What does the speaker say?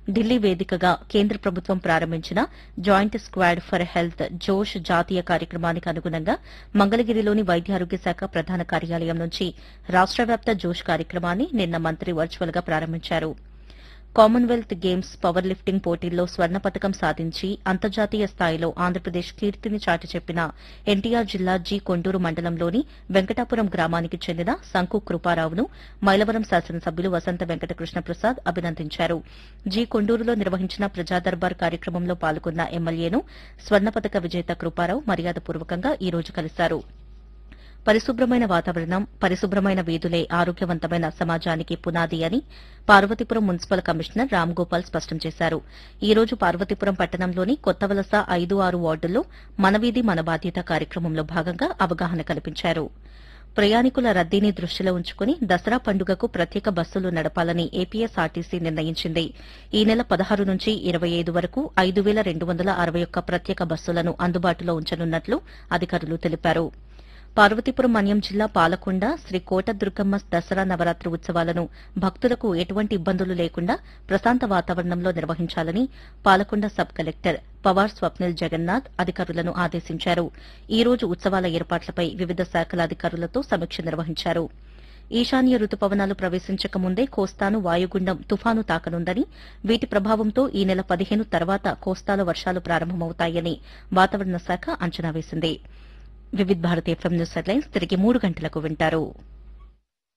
ఢిల్లీ వేదికగా కేంద్ర ప్రభుత్వం ప్రారంభించిన జాయింట్ స్క్వాడ్ ఫర్ హెల్త్ జోష్ జాతీయ కార్యక్రమానికి అనుగుణంగా మంగళగిరిలోని వైద్యారోగ్య శాఖ ప్రధాన కార్యాలయం నుంచి రాష్ట వ్యాప్త జోష్ కార్యక్రమాన్ని నిన్న మంత్రి వర్చువల్ గా ప్రారంభించారు కామన్వెల్త్ గేమ్స్ పవర్ లిఫ్టింగ్ పోటీల్లో స్వర్ణ పతకం సాధించి అంతర్జాతీయ స్థాయిలో ఆంధ్రప్రదేశ్ కీర్తిని చాటి చెప్పిన ఎన్టీఆర్ జిల్లా జి కొండూరు మండలంలోని వెంకటాపురం గ్రామానికి చెందిన శంకు కృపారావును మైలవరం శాసనసభ్యులు వసంత వెంకట కృష్ణప్రసాద్ అభినందించారు జి కొండూరులో నిర్వహించిన ప్రజా దర్బార్ కార్యక్రమంలో పాల్గొన్న ఎమ్మెల్యేను స్వర్ణ పతక విజేత కృపారావు మర్యాదపూర్వకంగా ఈ రోజు కలిశారు పరిశుభ్రమైన వాతావరణం పరిశుభ్రమైన వీధులే ఆరోగ్యవంతమైన సమాజానికి పునాది అని పార్వతీపురం మున్సిపల్ కమిషనర్ రామ్ గోపాల్ స్పష్టం చేశారు ఈ రోజు పార్వతీపురం పట్టణంలోని కొత్త వలస ఐదు ఆరు వార్డుల్లో మన వీధి మన బాధ్యత కార్యక్రమంలో భాగంగా అవగాహన కల్పించారు ప్రయాణికుల రద్దీని దృష్టిలో ఉంచుకుని దసరా పండుగకు ప్రత్యేక బస్సులు నడపాలని ఏపీఎస్ఆర్టీసీ నిర్ణయించింది ఈ నెల పదహారు నుంచి ఇరవై ఐదు వరకు ఐదు వేల రెండు వందల అరవై ఒక్క ప్రత్యేక బస్సులను అందుబాటులో ఉంచనున్నట్లు అధికారులు తెలిపారు పార్వతీపురం మన్యం జిల్లా పాలకొండ శ్రీ కోట దుర్గమ్మ దసరా నవరాత్రి ఉత్సవాలను భక్తులకు ఎటువంటి ఇబ్బందులు లేకుండా ప్రశాంత వాతావరణంలో నిర్వహించాలని పాలకొండ సబ్ కలెక్టర్ పవార్ స్వప్నిల్ జగన్నాథ్ అధికారులను ఆదేశించారు ఈ రోజు ఉత్సవాల ఏర్పాట్లపై వివిధ శాఖల అధికారులతో సమీక్ష నిర్వహించారు ఈశాన్య రుతుపవనాలు ప్రవేశించక ముందే కోస్తాను వాయుగుండం తుఫాను తాకనుందని వీటి ప్రభావంతో ఈ నెల పదిహేను తర్వాత కోస్తాలో వర్షాలు ప్రారంభమవుతాయని వాతావరణ శాఖ అంచనా వేసింది Vividh Bharat FM news headlines తిరిగి మూడు గంటలకు వింటారు